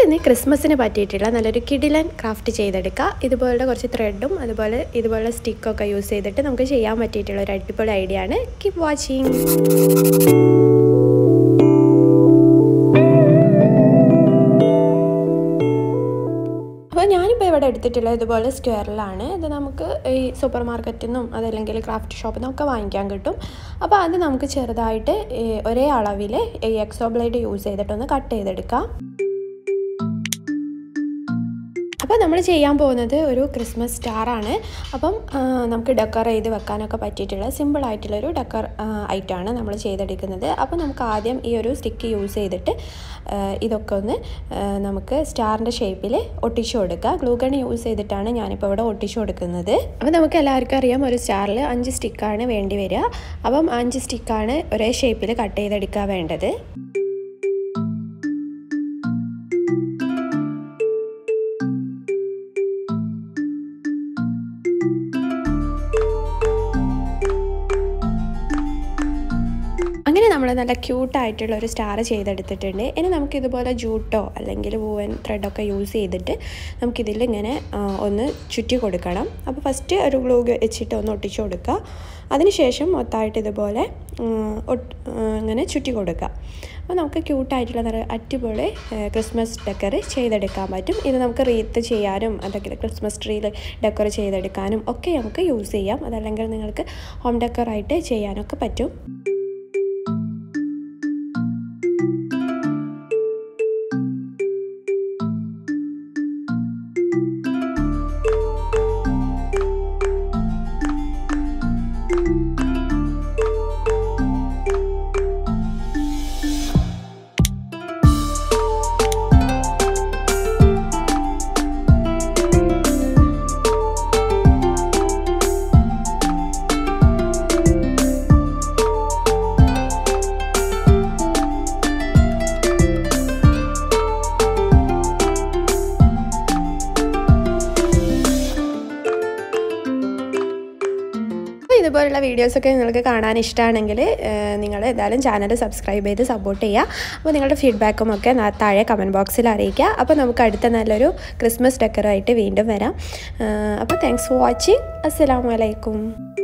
ഇന്ന് ക്രിസ്മസിന് പറ്റിയിട്ടുള്ള നല്ലൊരു കിടിലൻ ക്രാഫ്റ്റ് ചെയ്തെടുക്കുക ഇതുപോലുള്ള കുറച്ച് ത്രെഡും അതുപോലെ ഇതുപോലുള്ള സ്റ്റിക്കൊക്കെ യൂസ് ചെയ്തിട്ട് നമുക്ക് ചെയ്യാൻ പറ്റിയിട്ടുള്ള ഒരു അടിപൊളി ഐഡിയ ആണ് കീപ് വാച്ചിങ് അപ്പോൾ ഞാനിപ്പോൾ ഇവിടെ എടുത്തിട്ടുള്ളത് ഇതുപോലെ സ്ക്വയറിലാണ് ഇത് നമുക്ക് ഈ സൂപ്പർ മാർക്കറ്റിൽ നിന്നും അതല്ലെങ്കിൽ ക്രാഫ്റ്റ് ഷോപ്പിൽ നിന്നൊക്കെ വാങ്ങിക്കാൻ കിട്ടും അപ്പോൾ അത് നമുക്ക് ചെറുതായിട്ട് ഈ ഒരേ അളവിൽ ഈ എക്സോ ബ്ലേഡ് യൂസ് ചെയ്തിട്ടൊന്ന് കട്ട് ചെയ്തെടുക്കാം അപ്പോൾ നമ്മൾ ചെയ്യാൻ പോകുന്നത് ഒരു ക്രിസ്മസ് സ്റ്റാറാണ് അപ്പം നമുക്ക് ഡെക്കർ ചെയ്ത് വെക്കാനൊക്കെ പറ്റിയിട്ടുള്ള സിമ്പിളായിട്ടുള്ളൊരു ഡെക്കർ ഐറ്റമാണ് നമ്മൾ ചെയ്തെടുക്കുന്നത് അപ്പോൾ നമുക്ക് ആദ്യം ഈ ഒരു സ്റ്റിക്ക് യൂസ് ചെയ്തിട്ട് ഇതൊക്കെ ഒന്ന് നമുക്ക് സ്റ്റാറിൻ്റെ ഷേപ്പിൽ ഒട്ടിച്ചു കൊടുക്കുക ഗ്ലൂഗൺ യൂസ് ചെയ്തിട്ടാണ് ഞാനിപ്പോൾ ഇവിടെ ഒട്ടിച്ചു കൊടുക്കുന്നത് അപ്പോൾ നമുക്ക് എല്ലാവർക്കും അറിയാം ഒരു സ്റ്റാറിൽ അഞ്ച് സ്റ്റിക്കാണ് വേണ്ടി വരിക അപ്പം അഞ്ച് സ്റ്റിക്കാണ് ഒരേ ഷേപ്പിൽ കട്ട് ചെയ്തെടുക്കാൻ വേണ്ടത് അങ്ങനെ നമ്മൾ നല്ല ക്യൂട്ടായിട്ടുള്ള ഒരു സ്റ്റാർ ചെയ്തെടുത്തിട്ടുണ്ട് ഇനി നമുക്ക് ഇതുപോലെ ജൂട്ടോ അല്ലെങ്കിൽ വൂവൻ ത്രെഡൊക്കെ യൂസ് ചെയ്തിട്ട് നമുക്കിതിൽ ഇങ്ങനെ ഒന്ന് ചുറ്റി കൊടുക്കണം അപ്പോൾ ഫസ്റ്റ് ഒരു ഗ്ലൂ വെച്ചിട്ട് ഒന്ന് ഒട്ടിച്ചു കൊടുക്കുക അതിനുശേഷം മൊത്തമായിട്ട് ഇതുപോലെ ഇങ്ങനെ ചുറ്റി കൊടുക്കുക അപ്പോൾ നമുക്ക് ക്യൂട്ടായിട്ടുള്ള നല്ല അടിപൊളി ക്രിസ്മസ് ഡെക്കർ ചെയ്തെടുക്കാൻ പറ്റും ഇത് നമുക്ക് റീത്ത് ചെയ്യാനും അല്ലെങ്കിൽ ക്രിസ്മസ് ട്രീയിൽ ഡെക്കർ ചെയ്തെടുക്കാനും ഒക്കെ നമുക്ക് യൂസ് ചെയ്യാം അതല്ലെങ്കിൽ നിങ്ങൾക്ക് ഹോം ഡെക്കറായിട്ട് ചെയ്യാനൊക്കെ പറ്റും ഇതുപോലുള്ള വീഡിയോസൊക്കെ നിങ്ങൾക്ക് കാണാൻ ഇഷ്ടമാണെങ്കിൽ നിങ്ങൾ എന്തായാലും ചാനൽ സബ്സ്ക്രൈബ് ചെയ്ത് സപ്പോർട്ട് ചെയ്യുക അപ്പോൾ നിങ്ങളുടെ ഫീഡ്ബാക്കും ഒക്കെ താഴെ കമൻറ്റ് ബോക്സിൽ അറിയിക്കുക അപ്പോൾ നമുക്ക് അടുത്ത നല്ലൊരു ക്രിസ്മസ് ഡെക്കറായിട്ട് വീണ്ടും വരാം അപ്പോൾ താങ്ക്സ് ഫോർ വാച്ചിങ് അസ്സാം വലൈക്കും